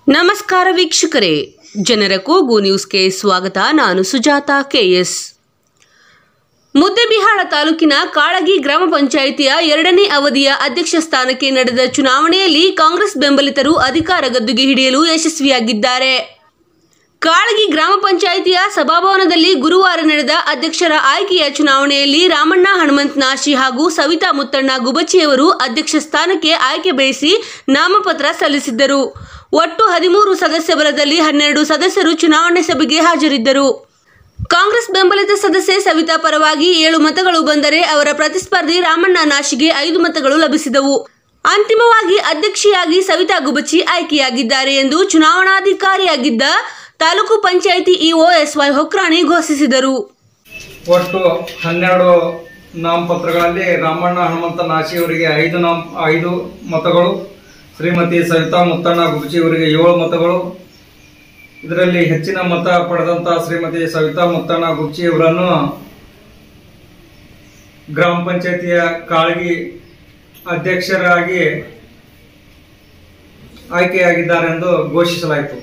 ನಮಸ್ಕಾರ ವೀಕ್ಷಕರೇ ಜನರ ಕೂಗು ನ್ಯೂಸ್ಗೆ ಸ್ವಾಗತ ನಾನು ಸುಜಾತ ಕೆಎಸ್ ಮುದ್ದೆಬಿಹಾಳ ತಾಲೂಕಿನ ಕಾಳಗಿ ಗ್ರಾಮ ಪಂಚಾಯಿತಿಯ ಎರಡನೇ ಅವಧಿಯ ಅಧ್ಯಕ್ಷ ಸ್ಥಾನಕ್ಕೆ ನಡೆದ ಚುನಾವಣೆಯಲ್ಲಿ ಕಾಂಗ್ರೆಸ್ ಬೆಂಬಲಿತರು ಅಧಿಕಾರ ಗದ್ದುಗೆ ಹಿಡಿಯಲು ಯಶಸ್ವಿಯಾಗಿದ್ದಾರೆ ಕಾಳಗಿ ಗ್ರಾಮ ಪಂಚಾಯಿತಿಯ ಸಭಾಭವನದಲ್ಲಿ ಗುರುವಾರ ನಡೆದ ಅಧ್ಯಕ್ಷರ ಆಯ್ಕೆಯ ಚುನಾವಣೆಯಲ್ಲಿ ರಾಮಣ್ಣ ಹನುಮಂತ್ ನಾಶಿ ಹಾಗೂ ಸವಿತಾ ಮುತ್ತಣ್ಣ ಗುಬಚಿಯವರು ಅಧ್ಯಕ್ಷ ಸ್ಥಾನಕ್ಕೆ ಆಯ್ಕೆ ಬಯಸಿ ನಾಮಪತ್ರ ಸಲ್ಲಿಸಿದ್ದರು ಒಟ್ಟು ಹದಿಮೂರು ಸದಸ್ಯ ಬಲದಲ್ಲಿ ಹನ್ನೆರಡು ಸದಸ್ಯರು ಚುನಾವಣೆ ಸಭೆಗೆ ಹಾಜರಿದ್ದರು ಕಾಂಗ್ರೆಸ್ ಬೆಂಬಲಿತ ಸದಸ್ಯೆ ಸವಿತಾ ಪರವಾಗಿ ಏಳು ಮತಗಳು ಬಂದರೆ ಅವರ ಪ್ರತಿಸ್ಪರ್ಧಿ ರಾಮಣ್ಣ ನಾಶಿಗೆ ಐದು ಮತಗಳು ಲಭಿಸಿದವು ಅಂತಿಮವಾಗಿ ಅಧ್ಯಕ್ಷೆಯಾಗಿ ಸವಿತಾ ಗುಬಚಿ ಆಯ್ಕೆಯಾಗಿದ್ದಾರೆ ಎಂದು ಚುನಾವಣಾಧಿಕಾರಿಯಾಗಿದ್ದ ತಾಲೂಕು ಪಂಚಾಯಿತಿ ಇಒ ಎಸ್ವೈ ಹೊಕ್ರಾಣಿ ಘೋಷಿಸಿದರು ಒಟ್ಟು ಹನ್ನೆರಡು ನಾಮಪತ್ರಗಳಲ್ಲಿ ರಾಮಣ್ಣ ಹನುಮಂತ ನಾಶಿ ಅವರಿಗೆ ಐದು ನಾಮ ಐದು ಮತಗಳು ಶ್ರೀಮತಿ ಸವಿತಾ ಮುತ್ತಣ್ಣ ಗುಬ್ಜಿ ಅವರಿಗೆ ಏಳು ಮತಗಳು ಇದರಲ್ಲಿ ಹೆಚ್ಚಿನ ಮತ ಪಡೆದಂತ ಶ್ರೀಮತಿ ಸವಿತಾ ಮುತ್ತಣ್ಣ ಗುಬ್ಜಿ ಅವರನ್ನು ಗ್ರಾಮ ಪಂಚಾಯತಿಯ ಕಾಳಗಿ ಅಧ್ಯಕ್ಷರಾಗಿ ಆಯ್ಕೆಯಾಗಿದ್ದಾರೆ ಎಂದು ಘೋಷಿಸಲಾಯಿತು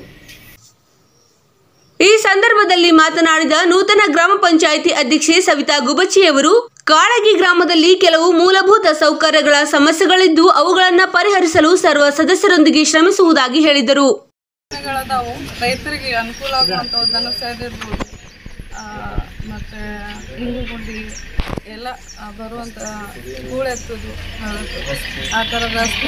ಈ ಸಂದರ್ಭದಲ್ಲಿ ಮಾತನಾಡಿದ ನೂತನ ಗ್ರಾಮ ಪಂಚಾಯಿತಿ ಅಧ್ಯಕ್ಷೆ ಸವಿತಾ ಗುಬಚಿಯವರು ಕಾಳಗಿ ಗ್ರಾಮದಲ್ಲಿ ಕೆಲವು ಮೂಲಭೂತ ಸೌಕರ್ಯಗಳ ಸಮಸ್ಯೆಗಳಿದ್ದು ಅವುಗಳನ್ನು ಪರಿಹರಿಸಲು ಸರ್ವ ಸದಸ್ಯರೊಂದಿಗೆ ಶ್ರಮಿಸುವುದಾಗಿ ಹೇಳಿದರು ಯೋಜನೆಗಳದಾವು ರೈತರಿಗೆ ಅನುಕೂಲ ಆಗುವಂಥವು ದನ ಸೇದಿರ್ಬೋದು ಮತ್ತು ಇಂಗು ಗುಂಡಿ ಎಲ್ಲ ಆ, ಬರುವಂಥ ಹೂಳೆತ್ತುದು ಆ, ಆ ಥರ ರಸ್ತೆ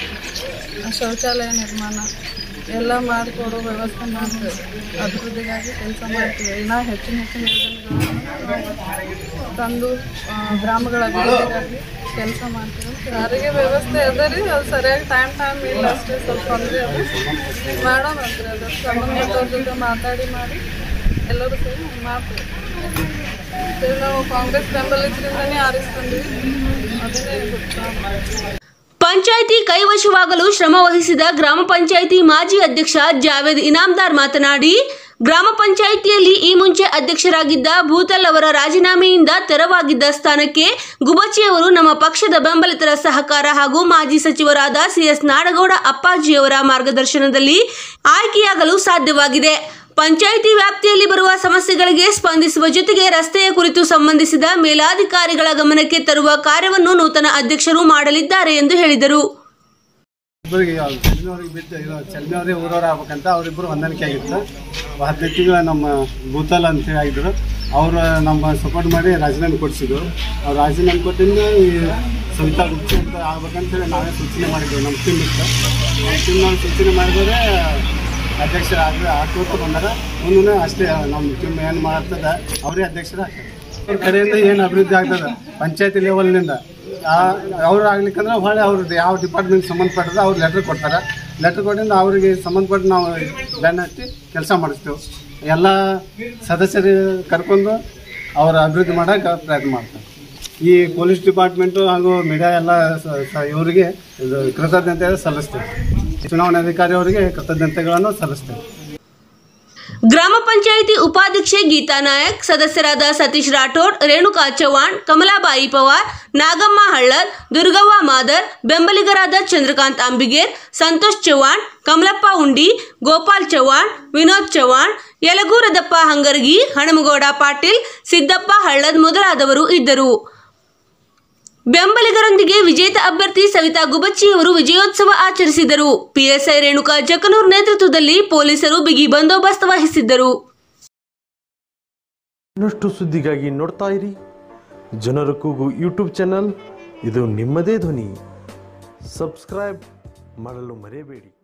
ಶೌಚಾಲಯ ನಿರ್ಮಾಣ ಎಲ್ಲ ಮಾಡಿಕೊಡೋ ವ್ಯವಸ್ಥೆ ಮಾಡ್ತೇವೆ ಅಭಿವೃದ್ಧಿಗಾಗಿ ಕೆಲಸ ಮಾಡ್ತೀವಿ ಇನ್ನೂ ಹೆಚ್ಚಿನ ಹೆಚ್ಚಿನ ಯೋಜನೆಗಳನ್ನು ನಾವು ತಂದು ಆ, ಗ್ರಾಮಗಳ ಅಭಿವೃದ್ಧಿಗಾಗಿ ಕೆಲಸ ಮಾಡ್ತೀವಿ ಸಾರಿಗೆ ವ್ಯವಸ್ಥೆ ಅದ ರೀ ಅದು ಸರಿಯಾಗಿ ಟೈಮ್ ಟೈಮ್ ಇಲ್ಲ ಅಷ್ಟೇ ಸ್ವಲ್ಪ ತೊಂದರೆ ಅದು ಮಾಡೋಣ ಅಂತ್ರಿ ಅದು ಸಂಬಂಧಪಟ್ಟವ್ರ ಜೊತೆ ಮಾತಾಡಿ ಮಾಡಿ ಎಲ್ಲರೂ ಸೇರಿ ಮಾಡ್ತೀವಿ ಮತ್ತೆ ನಾವು ಕಾಂಗ್ರೆಸ್ ಬೆಂಬಲಿತರಿಂದನೇ ಆರಿಸ್ಕೊಂಡ್ವಿ ಅದನ್ನೇ ಗೊತ್ತು ಪಂಚಾಯಿತಿ ಕೈವಶವಾಗಲು ಶ್ರಮ ವಹಿಸಿದ ಗ್ರಾಮ ಪಂಚಾಯಿತಿ ಮಾಜಿ ಅಧ್ಯಕ್ಷ ಜಾವೇದ್ ಇನಾಮ್ದಾರ್ ಮಾತನಾಡಿ ಗ್ರಾಮ ಪಂಚಾಯಿತಿಯಲ್ಲಿ ಈ ಮುಂಚೆ ಅಧ್ಯಕ್ಷರಾಗಿದ್ದ ಭೂತಲ್ ಅವರ ರಾಜೀನಾಮೆಯಿಂದ ತೆರವಾಗಿದ್ದ ಸ್ಥಾನಕ್ಕೆ ಗುಬಚಿಯವರು ನಮ್ಮ ಪಕ್ಷದ ಬೆಂಬಲಿತರ ಸಹಕಾರ ಹಾಗೂ ಮಾಜಿ ಸಚಿವರಾದ ಸಿಎಸ್ ನಾಡಗೌಡ ಅಪ್ಪಾಜಿಯವರ ಮಾರ್ಗದರ್ಶನದಲ್ಲಿ ಆಯ್ಕೆಯಾಗಲು ಸಾಧ್ಯವಾಗಿದೆ ಪಂಚಾಯಿತಿ ವ್ಯಾಪ್ತಿಯಲ್ಲಿ ಬರುವ ಸಮಸ್ಯೆಗಳಿಗೆ ಸ್ಪಂದಿಸುವ ಜೊತೆಗೆ ರಸ್ತೆಯ ಕುರಿತು ಸಂಬಂಧಿಸಿದ ಮೇಲಾಧಿಕಾರಿಗಳ ಗಮನಕ್ಕೆ ತರುವ ಕಾರ್ಯವನ್ನು ನೂತನ ಅಧ್ಯಕ್ಷರು ಮಾಡಲಿದ್ದಾರೆ ಎಂದು ಹೇಳಿದರು ಇಬ್ಬರಿಗೆ ಚಲನವ್ರಿಗೆ ಬಿದ್ದು ಇದು ಚಲನವ್ರಿಗೆ ಊರವ್ರು ಆಗ್ಬೇಕಂತ ಅವರಿಬ್ಬರು ಹೊಂದಾಣಿಕೆ ಆಗಿತ್ತು ಹದಿನೈದು ತಿಂಗಳ ನಮ್ಮ ಭೂತಾಲ್ ಅಂತ ಹೇಳಿ ಆಗಿದ್ರು ಅವರು ನಮ್ಮ ಸಪೋರ್ಟ್ ಮಾಡಿ ರಾಜೀನಾಮೆ ಕೊಡಿಸಿದ್ರು ಅವ್ರು ರಾಜೀನಾಮೆ ಕೊಟ್ಟಿಂದ ಈ ಸವಿತಾ ಗುಪ್ತಿ ಅಂತ ಆಗ್ಬೇಕಂತ ಹೇಳಿ ನಾವೇ ಸೂಚನೆ ಮಾಡಿದ್ದೆವು ನಮ್ಮ ಟೀಮ್ ಇತ್ತು ನಮ್ಮ ಟೀಮ್ ನಾವು ಸೂಚನೆ ಮಾಡಿದರೆ ಅಧ್ಯಕ್ಷರ ಆಗ ಹಾಕೋತ ಬಂದಾರ ಮುಂದೆ ಅಷ್ಟೇ ನಮ್ಮ ಟೀಮ್ ಏನು ಮಾಡ್ತದ ಅವರೇ ಅಧ್ಯಕ್ಷರ ಆಗ್ತಾರೆ ಅವ್ರ ಕಡೆಯಿಂದ ಏನು ಅಭಿವೃದ್ಧಿ ಆಗ್ತದೆ ಪಂಚಾಯತಿ ಲೆವೆಲ್ನಿಂದ ಅವ್ರು ಆಗ್ಲಿಕ್ಕಂದ್ರೆ ಹೊಳೆ ಅವ್ರದ್ದು ಯಾವ ಡಿಪಾರ್ಟ್ಮೆಂಟ್ ಸಂಬಂಧಪಟ್ಟದ ಅವ್ರು ಲೆಟ್ರ್ ಕೊಡ್ತಾರೆ ಲೆಟ್ರ್ ಕೊಟ್ಟಿಂದ ಅವರಿಗೆ ಸಂಬಂಧಪಟ್ಟ ನಾವು ಬೆನ್ನ ಹತ್ತಿ ಕೆಲಸ ಮಾಡಿಸ್ತೇವೆ ಎಲ್ಲ ಸದಸ್ಯರು ಕರ್ಕೊಂಡು ಅವರ ಅಭಿವೃದ್ಧಿ ಮಾಡೋಕೆ ಪ್ರಯತ್ನ ಮಾಡ್ತಾರೆ ಈ ಪೊಲೀಸ್ ಡಿಪಾರ್ಟ್ಮೆಂಟು ಹಾಗೂ ಮೀಡಿಯಾ ಎಲ್ಲ ಸ- ಸ- ಇವರಿಗೆ ಇದು ಕೃತಜ್ಞತೆ ಸಲ್ಲಿಸ್ತೇವೆ ಚುನಾವಣಾಧಿಕಾರಿ ಅವರಿಗೆ ಕೃತಜ್ಞತೆಗಳನ್ನು ಸಲ್ಲಿಸ್ತೇವೆ ಗ್ರಾಮ ಪಂಚಾಯಿತಿ ಉಪಾಧ್ಯಕ್ಷೆ ಗೀತಾ ನಾಯಕ್ ಸದಸ್ಯರಾದ ಸತೀಶ್ ರಾಠೋಡ್ ರೇಣುಕಾ ಚವ್ಹಾಣ್ ಕಮಲಾಬಾಯಿ ಪವಾರ್ ನಾಗಮ್ಮ ಹಳ್ಳದ್ ದುರ್ಗವ್ವ ಮಾದರ್ ಬೆಂಬಲಿಗರಾದ ಚಂದ್ರಕಾಂತ್ ಅಂಬಿಗೇರ್ ಸಂತೋಷ್ ಚವ್ಹಾಣ್ ಕಮಲಪ್ಪ ಉಂಡಿ ಗೋಪಾಲ್ ಚವ್ಹಾಣ್ ವಿನೋದ್ ಚವ್ಹಾಣ್ ಯಲಗೂರದಪ್ಪ ಹಂಗರ್ಗಿ ಹಣಮಗೌಡ ಪಾಟೀಲ್ ಸಿದ್ದಪ್ಪ ಹಳ್ಳದ್ ಮೊದಲಾದವರು ಇದ್ದರು ಬೆಂಬಲಿಗರೊಂದಿಗೆ ವಿಜೇತ ಅಭ್ಯರ್ಥಿ ಸವಿತಾ ಗುಬಚ್ಚಿಯವರು ವಿಜಯೋತ್ಸವ ಆಚರಿಸಿದರು ಪಿಎಸ್ಐ ರೇಣುಕಾ ಜಕನೂರ್ ನೇತೃತ್ವದಲ್ಲಿ ಪೊಲೀಸರು ಬಿಗಿ ಬಂದೋಬಸ್ತ್ ವಹಿಸಿದ್ದರು ಇನ್ನಷ್ಟು ಸುದ್ದಿಗಾಗಿ ನೋಡ್ತಾ ಇರಿ ಜನರ ಕೂಗು ಯೂಟ್ಯೂಬ್ ಚಾನಲ್ ಇದು ನಿಮ್ಮದೇ ಧ್ವನಿ ಸಬ್ಸ್ಕ್ರೈಬ್ ಮಾಡಲು ಮರೆಯಬೇಡಿ